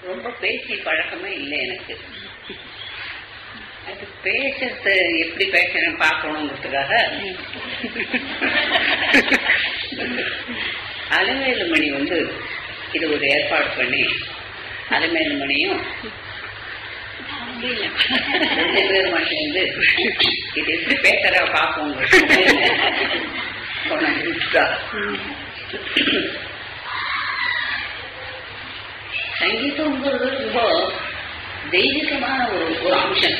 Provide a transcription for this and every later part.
ரொம்ப பேசி பழக்கமே இல்லை எனக்கு அது பேசுறது எப்படி பேசணும் பார்க்கணுங்கிறதுக்காக அலமேலு மணி வந்து இது ஒரு ஏற்பாடு பண்ணி அலமேலு மணியும் ரெண்டு பேரும் சேர்ந்து இது எப்படி பேசுற பார்ப்போம் கொண்டாந்து விட்டுட்டா. சங்கீதம்ங்கிறது ரொம்ப தெய்வீகமான ஒரு ஒரு அம்சம்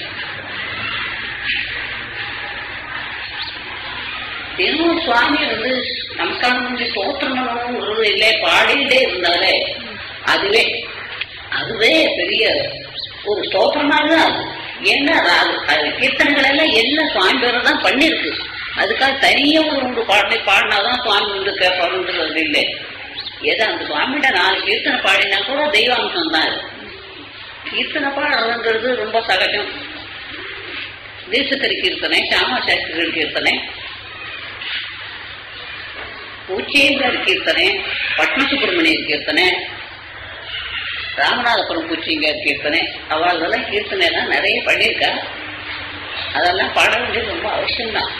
தினமும் சுவாமி வந்து நமஸ்காரம் பண்ணி ஸ்தோத்திரம் பண்ணணுங்கிறது இல்லை பாடிட்டே இருந்தாலே அதுவே அதுவே பெரிய ஒரு ஸ்தோத்திரமாக தான் அது ஏன்னா அது அது கீர்த்தனைகள் எல்லாம் எல்லாம் சுவாமி பேரை தான் பண்ணிருக்கு அதுக்காக தனியா ஒரு உண்டு பாடி பாடினாதான் சுவாமி வந்து கேட்பாருன்றது இல்லை ஏதோ அந்த சுவாமிகிட்ட நாலு கீர்த்தனை பாடினா கூட தெய்வாம்சம் தான் அது கீர்த்தனை பாடுறதுங்கிறது ரொம்ப சகஜம் தேசக்கரி கீர்த்தனை சாமா சாஸ்திரிகள் கீர்த்தனை பூச்சியங்கர் கீர்த்தனை பட்ன சுப்பிரமணியர் கீர்த்தனை ராமநாதபுரம் பூச்சிங்கர் கீர்த்தனை அவளெல்லாம் கீர்த்தனை எல்லாம் நிறைய பண்ணியிருக்கா அதெல்லாம் பாட வேண்டியது ரொம்ப அவசியம்தான்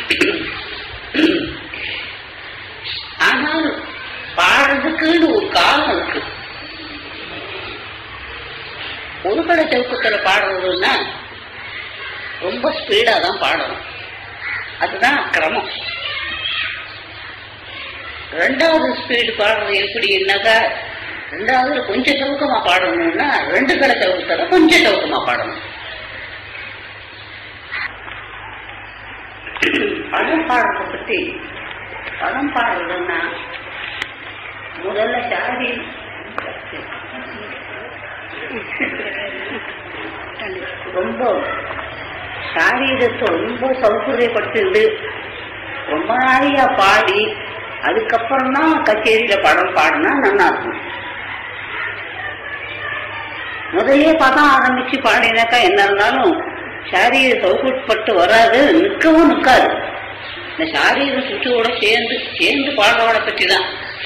ஆனால் பாடுறதுக்குன்னு ஒரு காலம் இருக்கு ஒரு கடை சவுக்கத்துல பாடுறதுன்னா ரொம்ப ஸ்பீடா தான் பாடணும் அதுதான் கிரமம் ரெண்டாவது ஸ்பீடு பாடுறது எப்படி என்னக்கா ரெண்டாவது கொஞ்சம் சவுக்கமா பாடணும்னா ரெண்டு கடை சவுக்கத்துல கொஞ்சம் சவுக்கமா பாடணும் படம் பாடுறத பத்தி படம் பாடுறதுன்னா முதல்ல சாதி ரொம்ப சாரீரத்தை ரொம்ப சௌகரியப்படுத்திட்டு ரொம்ப நாளையா பாடி அதுக்கப்புறம் தான் கச்சேரியில படம் பாடினா நல்லா இருக்கும் முதலே பதம் ஆரம்பிச்சு பாடினாக்கா என்ன இருந்தாலும் சாரீர சௌகரியப்பட்டு வராது நிற்கவும் நிற்காது இந்த சாரீர சுற்றுவோட சேர்ந்து சேர்ந்து பாடுறவளை பற்றி தான்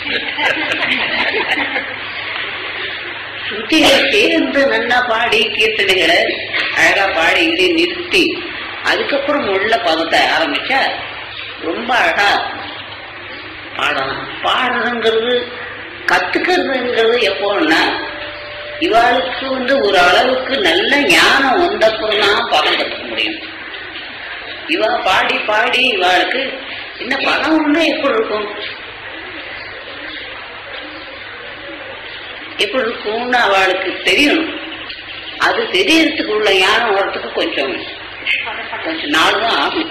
சுத்தியில சேர்ந்து நல்லா பாடி கீர்த்தனைகளை அழகா பாடி இடி நிறுத்தி அதுக்கப்புறம் உள்ள பதத்தை ஆரம்பிச்சா ரொம்ப அழகா பாடலாம் பாடுறதுங்கிறது கத்துக்கிறதுங்கிறது எப்போன்னா இவாளுக்கு வந்து ஒரு அளவுக்கு நல்ல ஞானம் வந்தப்புறம் தான் பதம் கத்துக்க முடியும் இவா பாடி பாடி இவாளுக்கு என்ன பதம் ஒண்ணு எப்படி இருக்கும் எப்படி இருக்கும்னு அவளுக்கு தெரியணும் அது தெரியறதுக்கு உள்ள ஞானம் வர்றதுக்கு கொஞ்சம் கொஞ்சம் நாள் தான் ஆகும்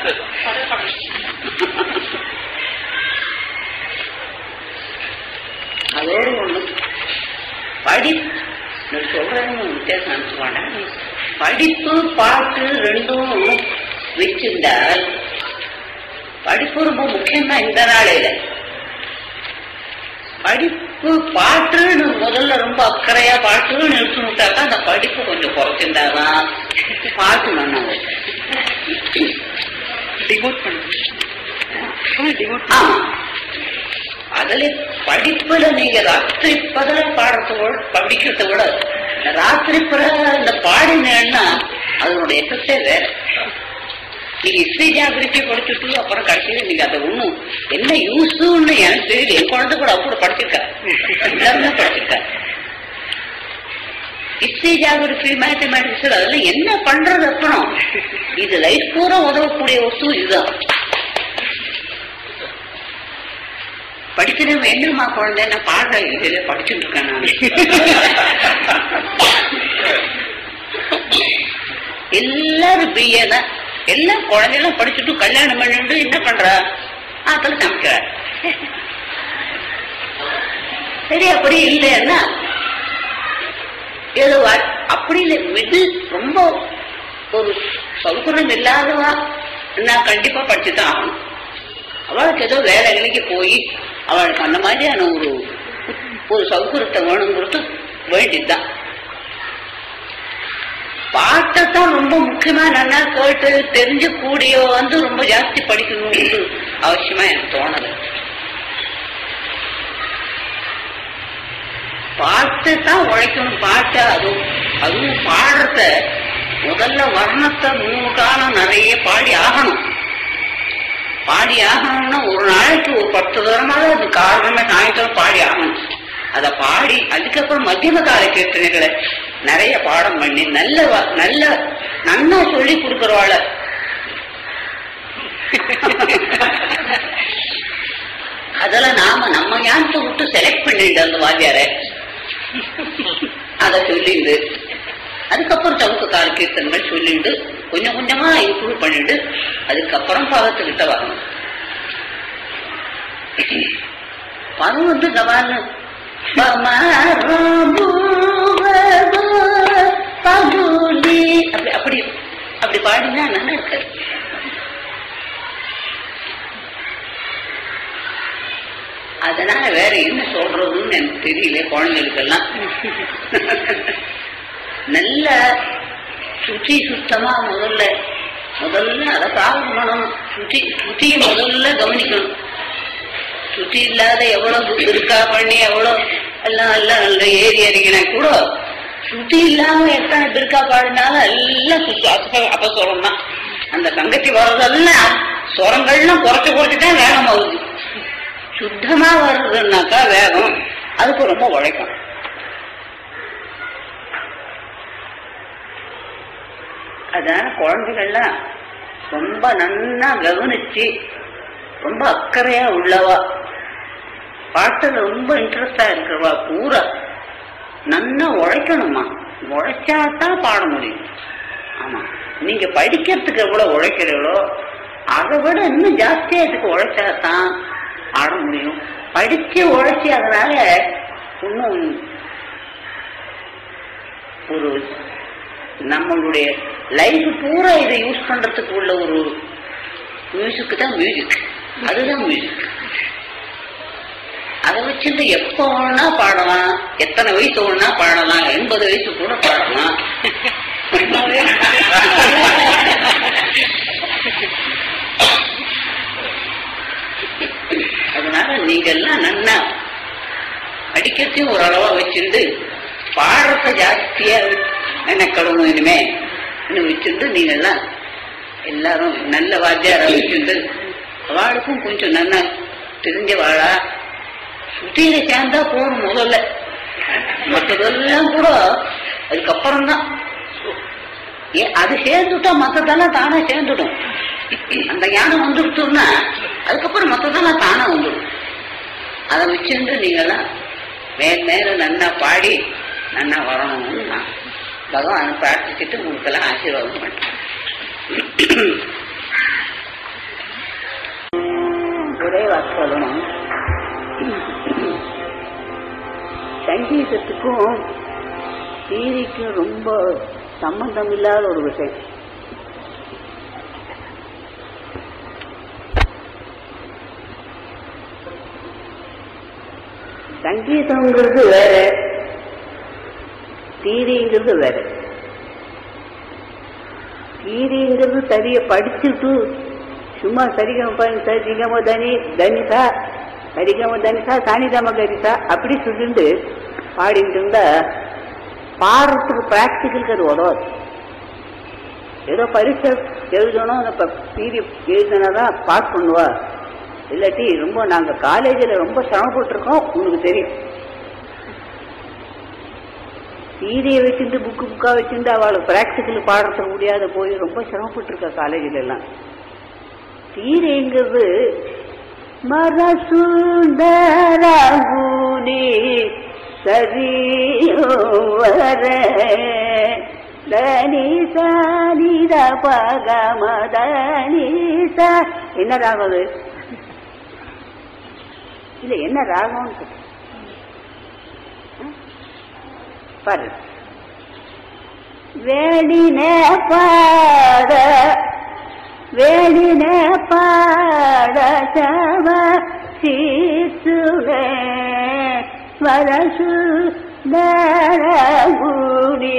அதோடு ஒண்ணு படி நான் சொல்றேன் வித்தியாசம் அனுப்புவாங்க படிப்பு பாட்டு ரெண்டும் வச்சிருந்தால் படிப்பு ரொம்ப முக்கியம்தான் இந்த நாளையில படிப்பு பாட்டுன்னு முதல்ல ரொம்ப அக்கறையா பாட்டுன்னு நிறுத்தி விட்டாக்கா அந்த படிப்பு கொஞ்சம் குறைச்சிருந்தாதான் பாட்டு நல்லா வரும். டிவோட் பண்ணுங்க டிவோட் ஆமா அதுல படிப்புல நீங்க ராத்திரி பகல பாடுறத விட படிக்கிறத விட ராத்திரி பகல இந்த பாடினேன்னா அதனுடைய எஃபெக்டே வேற நீங்க இசை ஜாகிரதை படிச்சுட்டு அப்புறம் கடைசியில் நீங்க அதை ஒண்ணும் என்ன யூஸ்ன்னு எனக்கு தெரியல என் குழந்தை கூட அப்படி படிச்சிருக்கா எல்லாருமே படிச்சிருக்கா இசை ஜாகிரபி மேத்தமேட்டிக்ஸ் அதெல்லாம் என்ன பண்றது அப்புறம் இது லைஃப் பூரா உதவக்கூடிய வஸ்து இதுதான் படிக்கணும் வேண்டுமா குழந்தை நான் பாடுற இதுல படிச்சுட்டு இருக்கேன் நான் எல்லாரும் பிஏ தான் எல்லாம் குழந்தைகளும் படிச்சுட்டு கல்யாணம் பண்ணிட்டு என்ன பண்றா ஆத்துல சமைக்கிற சரி அப்படி இல்லைன்னா ஏதோ வ- அப்படி இல்லை விது ரொம்ப ஒரு சௌகரியம் இல்லாதவா நான் கண்டிப்பா படிச்சுதான் ஆகணும் அவளுக்கு ஏதோ வேலை வேலைக்கு போய் அவளுக்கு அந்த மாதிரியான ஒரு ஒரு சௌகரியத்தை வேணுங்கிறது வேண்டியதுதான் பாட்டைத்தான் ரொம்ப முக்கியமா நல்லா கேட்டு தெரிஞ்ச கூடிய வந்து ரொம்ப ஜாஸ்தி படிக்கணும்னு அவசியமா எனக்கு தோணல பாட்டு தான் உழைக்கணும் பாட்டு அதுவும் அதுவும் பாடுறத முதல்ல வர்ணத்தை மூணு காலம் நிறைய பாடி ஆகணும் பாடி ஆகணும்னா ஒரு நாளைக்கு ஒரு பத்து தரமாவது அது காரணமே சாயந்தரம் பாடி ஆகணும் அதை பாடி அதுக்கப்புறம் மத்தியம கால கீர்த்தனைகளை நிறைய பாடம் பண்ணி நல்ல வ- நல்ல நன்னா சொல்லி கொடுக்கறவாள அதெல்லாம் நாம நம்ம ஞானத்தை விட்டு செலக்ட் பண்ணிட்டு அந்த வாத்தியார அத சொல்லிண்டு அதுக்கப்புறம் சவுக்கு கால கீர்த்தன்கள் சொல்லிட்டு கொஞ்சம் கொஞ்சமா இம்ப்ரூவ் பண்ணிட்டு அதுக்கப்புறம் பாவத்துக்கிட்ட வரணும் பதம் வந்து கவான்னு பகுலி அப்படி அப்படி அப்படி பாடினா நல்லா இருக்காது அதனால வேற என்ன சொல்றதுன்னு எனக்கு தெரியல குழந்தைகளுக்கெல்லாம் நல்ல சுத்தி சுத்தமா முதல்ல முதல்ல அதை சாதம் பண்ணணும் சுத்தி சுத்தியை முதல்ல கவனிக்கணும் சுத்தி இல்லாத எவ்வளவு இருக்கா பண்ணி எவ்வளவு எல்லாம் எல்லாம் நல்ல ஏறி அறிகினா கூட சுத்தி இல்லாம எத்தனை பிற்கா பாடினாலும் எல்லாம் சுத்தி அப்ப அப்ப சொரம் தான் அந்த தங்கச்சி வர்றதெல்லாம் சொரங்கள்லாம் குறைச்சு குறைச்சு தான் வேகம் ஆகுது சுத்தமா வருதுன்னாக்கா வேகம் அதுக்கு ரொம்ப உழைக்கும் அதனால குழந்தைகள்லாம் ரொம்ப நன்னா கவனிச்சு ரொம்ப அக்கறையா உள்ளவா பாட்டுல ரொம்ப இன்ட்ரெஸ்டா இருக்கிறவா பூரா நன்னா உழைக்கணுமா உழைச்சாதான் பாட முடியும் ஆமா நீங்க படிக்கிறதுக்கு எவ்வளவு உழைக்கிறீங்களோ அதை விட இன்னும் ஜாஸ்தியா இதுக்கு உழைச்சாதான் ஆட முடியும் படிச்சு உழைச்சி அதனால இன்னும் ஒரு நம்மளுடைய லைஃப் பூரா இதை யூஸ் பண்றதுக்கு உள்ள ஒரு மியூசிக் தான் மியூசிக் அதுதான் மியூசிக் அதை வச்சுட்டு எப்ப வேணா பாடலாம் எத்தனை வயசு வேணா பாடலாம் எண்பது வயசு கூட பாடலாம் அதனால நீங்க எல்லாம் நன்னா படிக்கிறதையும் ஒரு அளவா வச்சிருந்து பாடுறத ஜாஸ்தியா நினைக்கணும் இனிமே இன்னும் வச்சிருந்து நீங்க எல்லாம் எல்லாரும் நல்ல வாத்தியாரா வச்சிருந்து அவளுக்கும் கொஞ்சம் நல்லா தெரிஞ்ச வாழா சுத்தியில சேர்ந்தா போகணும் முதல்ல மற்றதெல்லாம் கூட அதுக்கப்புறம் தான் அது சேர்ந்துட்டா மத்ததெல்லாம் தானே சேர்ந்துடும் அந்த ஞானம் வந்துடுச்சுன்னா அதுக்கப்புறம் மத்ததெல்லாம் தானே வந்துடும் அதை வச்சிருந்து நீங்கெல்லாம் மேல் மேல நன்னா பாடி நன்னா வரணும்னு நான் பகவானை பிரார்த்திச்சுட்டு உங்களுக்கெல்லாம் ஆசீர்வாதம் பண்றேன் ஒரே வாக்கு சொல்லணும் சங்கீதத்துக்கும் தீரிக்கும் ரொம்ப சம்பந்தம் இல்லாத ஒரு விஷயம் சங்கீதங்கிறது வேற தீரிங்கிறது வேற தீரிங்கிறது சரிய படிச்சுட்டு சும்மா சரிகம சரிகம தனி தனிசா சரிகம தனிசா சாணிதம கரிசா அப்படி சொல்லிட்டு பாடிட்டு இருந்தா பாடுறதுக்கு பிராக்டிக்கலுக்கு அது உதவாது ஏதோ பரீட்சை எழுதணும் அந்த பீரி எழுதினாதான் பாஸ் பண்ணுவா இல்லாட்டி ரொம்ப நாங்க காலேஜில் ரொம்ப சிரமப்பட்டிருக்கோம் உங்களுக்கு தெரியும் சீதையை வச்சுட்டு புக்கு புக்கா வச்சுட்டு அவளுக்கு பிராக்டிக்கல் பாடுறதுக்கு முடியாத போய் ரொம்ப சிரமப்பட்டிருக்கா காலேஜில் எல்லாம் சீரைங்கிறது மரசுந்தரகுனி சரியவர தனிசா நித பகம தனிசா என்ன ராகம் அது இல்ல என்ன ராகம்னு சொல்லு. ஆ? பாரு வேடினே பாட வேடினே பாட சம சீசுவே வரசு தரகுடி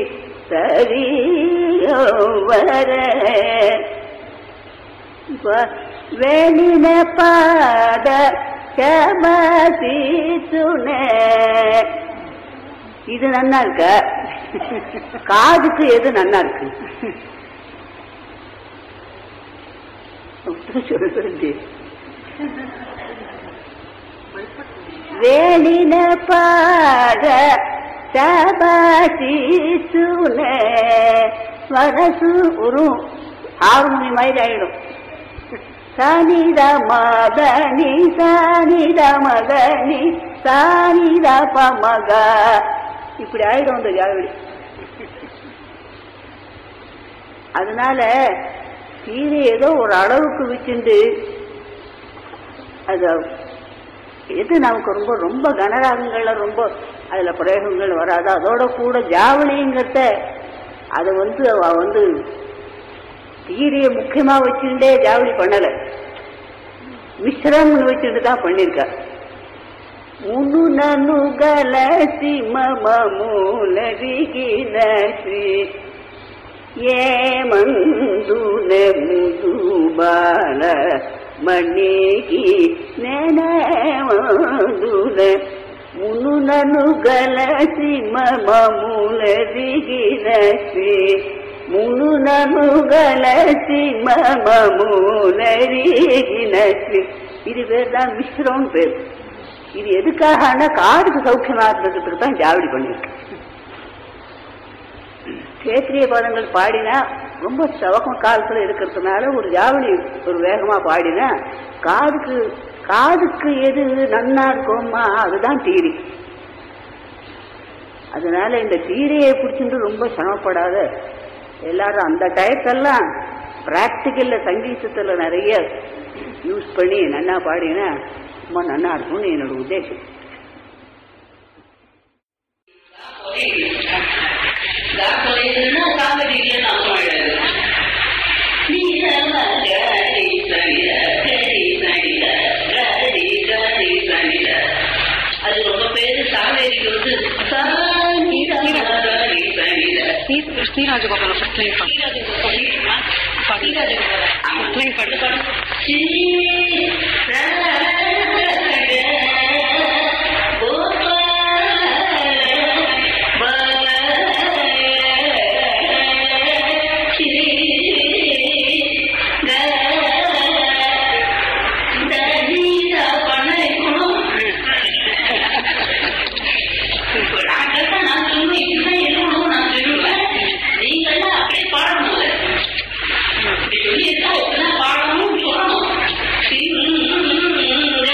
சரியோ வர வெளின பாத சம சீசுனே இது நன்னா இருக்க காதுக்கு எது நன்னா இருக்கு சொல்றது வேலின பாட சபாசிசுன வரசு ஒரு ஹார்மோனி மாதிரி ஆயிடும் சானித மதனி சானித மதனி சானித பமக இப்படி ஆயிடும் அந்த ஜாவடி அதனால கீரை ஏதோ ஒரு அளவுக்கு வச்சுண்டு அது எது நமக்கு ரொம்ப ரொம்ப கனராகங்கள்ல ரொம்ப அதுல பிரயோகங்கள் வராது அதோட கூட ஜாவளிங்கிறத அதை வந்து அவ வந்து தீரையை முக்கியமா வச்சுட்டே ஜாவளி பண்ணல மிஸ்ரம்னு வச்சுட்டு தான் பண்ணிருக்கா முன்னு நனு கலசி மம மூலரிகினசி ஏமந்துன முதுபால மணிಗಿ ನೆನಮದುನ ಮುನು ನನು ಗಲಸಿ ಮಮ ಮೂಲರಿಗಿನಸಿ ಮುನು ನನು ಗಲಸಿ ಮಮ ಮೂಲರಿಗಿನಸಿ இது பேர் தான் மிஸ்ரம் பேர் இது எதுக்காக காதுக்கு சௌக்கியமா இருக்கிறதுக்கு தான் ஜாவடி பண்ணிருக்கு கேத்திரிய பதங்கள் பாடினா ரொம்ப சவகம் காலத்துல இருக்கிறதுனால ஒரு ஜாவளி ஒரு வேகமா பாடினா காதுக்கு காதுக்கு எது நன்னா இருக்குமா அதுதான் தீரி அதனால இந்த தீரையை பிடிச்சிட்டு ரொம்ப சிரமப்படாத எல்லாரும் அந்த டயத்தெல்லாம் பிராக்டிக்கல்ல சங்கீதத்துல நிறைய யூஸ் பண்ணி நன்னா பாடினா ரொம்ப நன்னா இருக்கும்னு என்னோட உத்தேசம் ಗಾಪರಿನ ಕಾಮಡಿಗೆ ನಾವು ಮಾಡೋದು ನೀರ ಗಡಿ ಸಣಿದ ಗಡಿ ಸಣಿದ ಗಡಿ ಗಡಿ ಸಣಿದ அது ரொம்ப பேரு சாவேரிக்கு வந்து சாணித கடி சணித ஸ்ரீராஜகோபால ஃபர்ஸ்ட் லைன் பாடு நீங்கள்லாம் அப்படியே பாடணும் இப்படி சொல்லியிருக்கா எத்தனை பாடணும் சொல்லணும்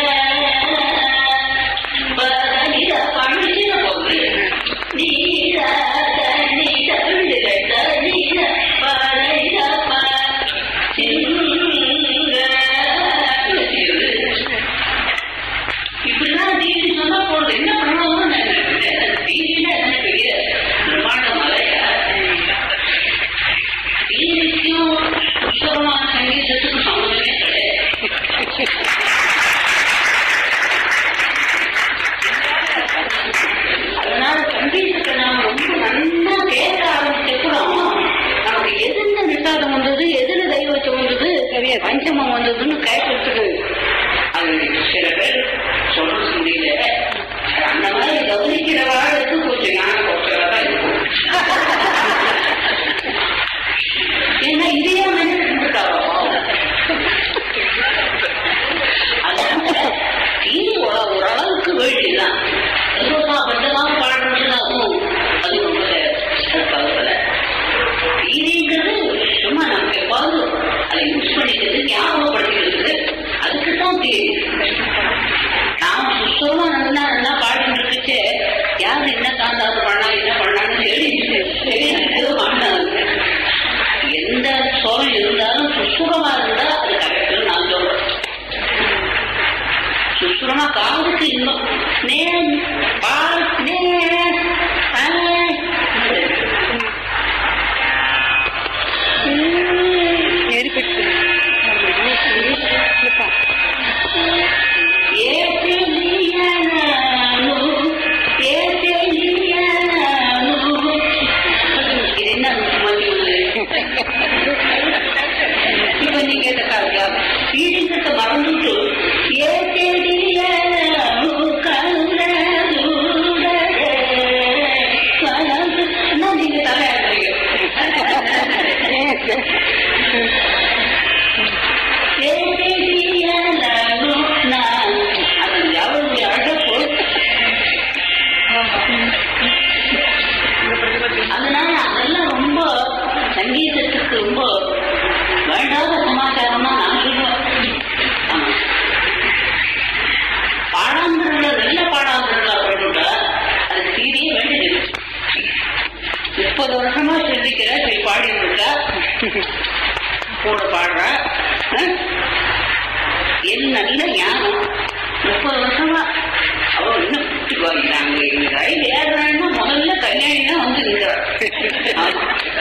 கூட பாடுறா அஹ், என் நல்ல ஞானம் முப்பது வருஷமா அவ இன்னும் குட்டி வாங்கினாங்க எங்க ரயில் ஏறுறாங்கன்னா முதல்ல கல்யாணி தான் வந்து நிற்கிறாள்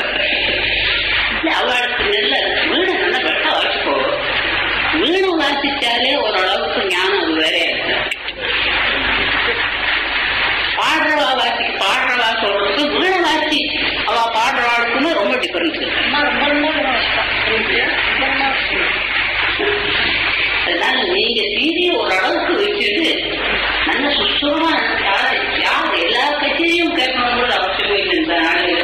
அவளுக்கு நல்ல வீடு நல்லா வெட்ட வாசிப்போ வீடு வாசிச்சாலே ஓரளவுக்கு ஞானம் அது வேற இருக்கு பாடுறவா வாசிக்கு பாடுறவா சொல்றதுக்கு வீண வாசி அவ பாடுறவாளுக்குமே ரொம்ப டிஃபரன்ஸ் அதனால நீங்க சீரிய ஓரளவுக்கு வச்சுட்டு நல்ல சுத்தமா யாரு யார் எல்லா கட்சியையும் கேட்கணும்னு அவசியம் இல்லை இந்த நாளையில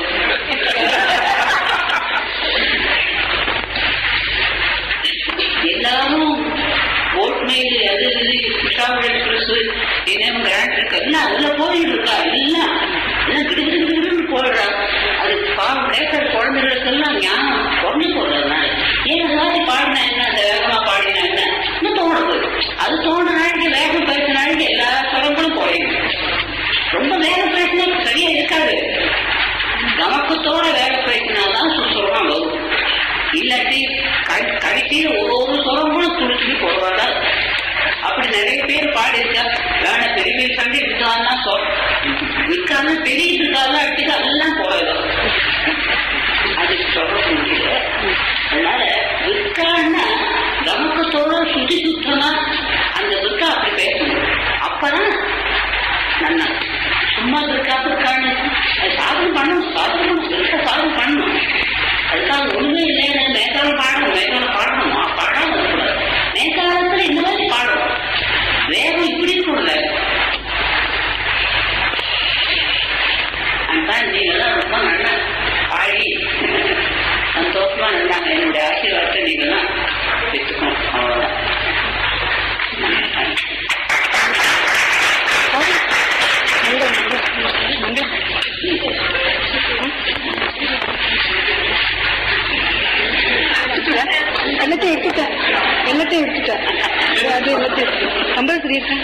எல்லாரும் ஓட்மெயில் அது இது புஷாவல் எக்ஸ்பிரஸ் இனம் கிராண்ட் இருக்கு எல்லாம் அதுல போயிட்டு இருக்கா எல்லாம் எல்லாம் கிடு கிடு கிடுன்னு போயிடுறா அது பாவம் கேட்கற குழந்தைகளுக்கெல்லாம் ஞானம் குறைஞ்சு போடுறதுனால ஏன் ஏதாவது பாடினா என்ன அந்த வேகமா பாடினா என்ன இன்னும் தோண போயிடும் அது தோன்ற நாளைக்கு வேகம் பேசின நாளைக்கு எல்லா சுரங்களும் போயிடும் ரொம்ப வேகம் பேசினா சரியா இருக்காது கமக்கத்தோட வேலை பேசினாதான் சுசுரமா வரும் இல்லாட்டி கை- கடைசியில ஒரு ஒரு சுரங்களும் துடிச்சு போடுவாங்க அப்படி நிறைய பேர் பாடி இருக்கா வேண பெரிய பெரிய சண்டை விட்டான்னா சொல் விற்காம பெரிய இருக்காத அடிச்சு அதெல்லாம் போயிடும் அதுக்கு சொல்ல முடியல அதனால விற்கான்னா கமக்கத்தோட சுத்தி சுத்தமா அந்த விற்கா அப்படி பேசணும் அப்பதான் நல்லா சும்மா இருக்காது இருக்கான்னு அது சாதனை பண்ணணும் சாதனை பண்ணணும் இருக்க சாதனை பண்ணணும் அதுக்காக ஒண்ணுமே இல்லை மேற்காலம் பாடணும் மேற்காலம் பாடணும் ஆ, பாடாம இருக்கக்கூடாது மேற்காலத்துல இந்த மாதிரி பாடணும் வேகம் இப்படி இருக்கணும்ல அதான் நீங்களாம் ரொம்ப நல்லா பாடி சந்தோஷமா இருந்தாங்க என்னுடைய ஆசீர்வாதத்தை நீங்களாம் பெற்றுக்கணும் அவ்வளவுதான் எல்லாத்தையும் எடுத்துட்டேன் எல்லாத்தையும் எடுத்துட்டேன் அது எல்லாத்தையும் கம்பல்சரி இருக்கேன்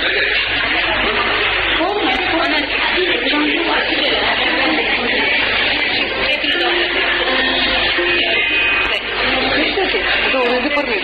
இது ஒரு இது பண்ணு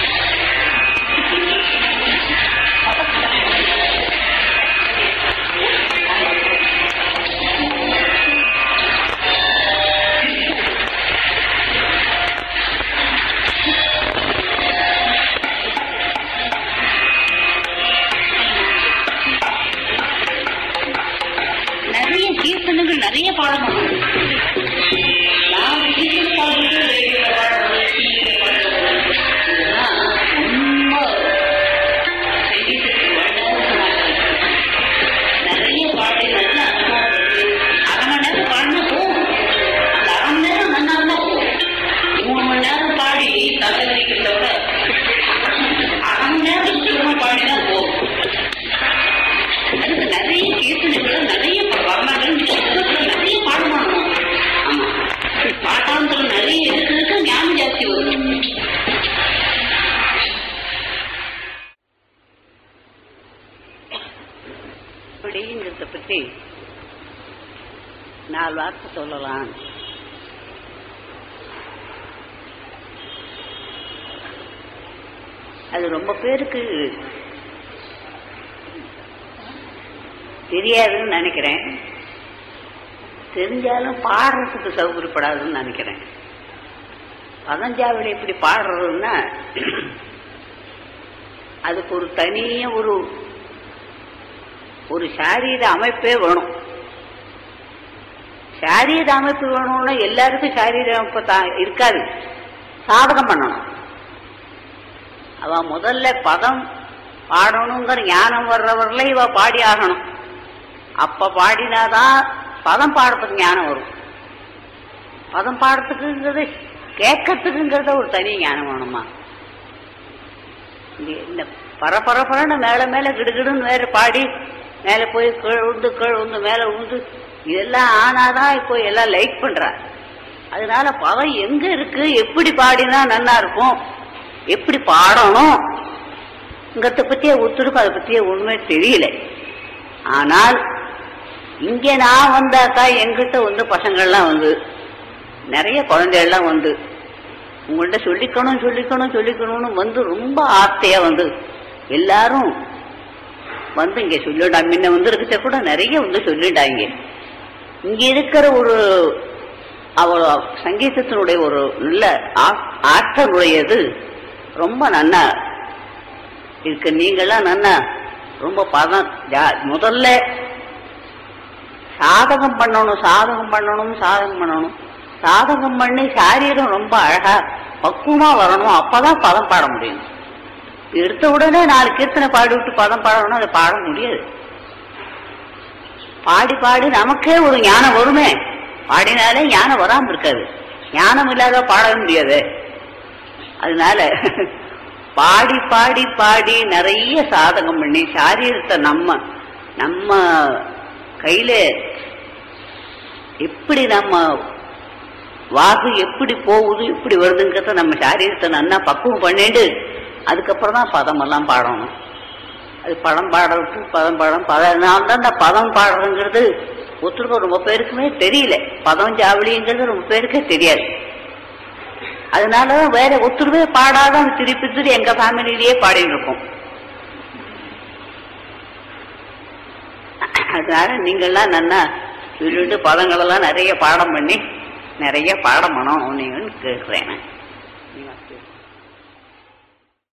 நிறைய கீர்த்தனைகள் நிறைய பாடணும் நான் கீர்த்தனை பாடுறது ரேடியோல பாடுறது டிவியில பாடுறது இதெல்லாம் ரொம்ப சங்கீதத்துக்கு வல்லவர்களாக இருக்கு. நிறைய பாடி நல்ல அனுபவம் இருக்கு அரை மணி நேரம் பாடினா போகும் அந்த அரை மணி நேரம் நல்லா இருந்தா போகும் மூணு மணி நேரம் பாடி தலைவலிக்கிறத விட அரை மணி நேரம் சுத்தமா பாடினா போகும் அதுக்கு நிறைய கீர்த்தனைகள் நிறைய வரலாறுகள் புத்தகத்துல நிறைய பாடணும் ஆமா பாட்டாந்தரம் நிறைய இருக்கிறதுக்கு ஞானம் ஜாஸ்தி வரும் அப்படிங்கிறத பற்றி நாலு வார்த்தை சொல்லலாம் அது ரொம்ப பேருக்கு தெரியாதுன்னு நினைக்கிறேன் தெரிஞ்சாலும் பாடுறதுக்கு சௌகரியப்படாதுன்னு நினைக்கிறேன் பதஞ்சாவில இப்படி பாடுறதுன்னா அதுக்கு ஒரு தனிய ஒரு ஒரு சாரீர அமைப்பே வேணும் சாரீர அமைப்பு வேணும்னா எல்லாருக்கும் சாரீர அமைப்பு தான் இருக்காது சாதகம் பண்ணணும் அவ முதல்ல பதம் பாடணுங்கிற ஞானம் வர்றவர்களே இவ பாடி ஆகணும் அப்ப பாடினாதான் பதம் பாடுறதுக்கு ஞானம் வரும் பதம் பாடுறதுக்குங்கிறது கேட்கறதுக்குங்கிறத ஒரு தனி ஞானம் வேணுமா இங்க இந்த பரபரப்பரன்னு மேல மேல கிடுகிடுன்னு வேற பாடி மேல போய் கீழ் உண்டு கீழ் உண்டு மேல உண்டு இதெல்லாம் ஆனாதான் இப்போ எல்லாம் லைக் பண்றா அதனால பதம் எங்க இருக்கு எப்படி பாடினா நல்லா இருக்கும் எப்படி பாடணும் இங்கத்தை பத்தியே ஒத்துருக்கும் அதை பத்தியே ஒண்ணுமே தெரியல ஆனால் இங்க நான் வந்தாக்கா எங்கிட்ட வந்து பசங்கள்லாம் வந்து நிறைய குழந்தைகள்லாம் வந்து உங்கள்ட்ட சொல்லிக்கணும் சொல்லிக்கணும் சொல்லிக்கணும்னு வந்து ரொம்ப ஆசையா வந்து எல்லாரும் வந்து இங்க சொல்லிடாங்க முன்ன வந்து இருக்கிற கூட நிறைய வந்து சொல்லிட்டாங்க இங்க இருக்கிற ஒரு அவ சங்கீதத்தினுடைய ஒரு நல்ல ஆ- ஆற்றலுடையது ரொம்ப நன்னா இருக்கு நீங்கெல்லாம் நன்னா ரொம்ப பதம் ஜா- முதல்ல சாதகம் பண்ணணும் சாதகம் பண்ணணும் சாதகம் பண்ணணும் சாதகம் பண்ணி சாரீரம் ரொம்ப அழகா பக்குவமா வரணும் அப்பதான் பதம் பாட முடியும் எடுத்த உடனே நாலு கீர்த்தனை பாடி விட்டு பதம் பாடணும் அதை பாட முடியாது பாடி பாடி நமக்கே ஒரு ஞானம் வருமே பாடினாலே ஞானம் வராம இருக்காது ஞானம் இல்லாத பாடவே முடியாது அதனால பாடி பாடி பாடி நிறைய சாதகம் பண்ணி சாரீரத்தை நம்ம நம்ம கையில எப்படி நம்ம வாகு எப்படி போகுது எப்படி வருதுங்கிறத நம்ம சாரீரத்தை நல்லா பக்குவம் பண்ணிட்டு அதுக்கப்புறம் தான் பதமெல்லாம் பாடணும் அது படம் பாடுறதுக்கு பதம் பாடம் பதம் நான் தான் இந்த பதம் பாடுறதுங்கிறது ஒருத்தருக்கும் ரொம்ப பேருக்குமே தெரியல பதம் ஜாவளிங்கிறது ரொம்ப பேருக்கே தெரியாது அதனாலதான் வேற ஒருத்தருமே பாடாத திருப்பி திருப்பி எங்க ஃபேமிலிலேயே பாடிட்டு இருக்கோம் அதனால நீங்கள்லாம் நல்லா சொல்லிட்டு பதங்களெல்லாம் நிறைய பாடம் பண்ணி நிறைய பாடம் பண்ணணும் நீங்கன்னு கேட்குறேன் நான். நீங்க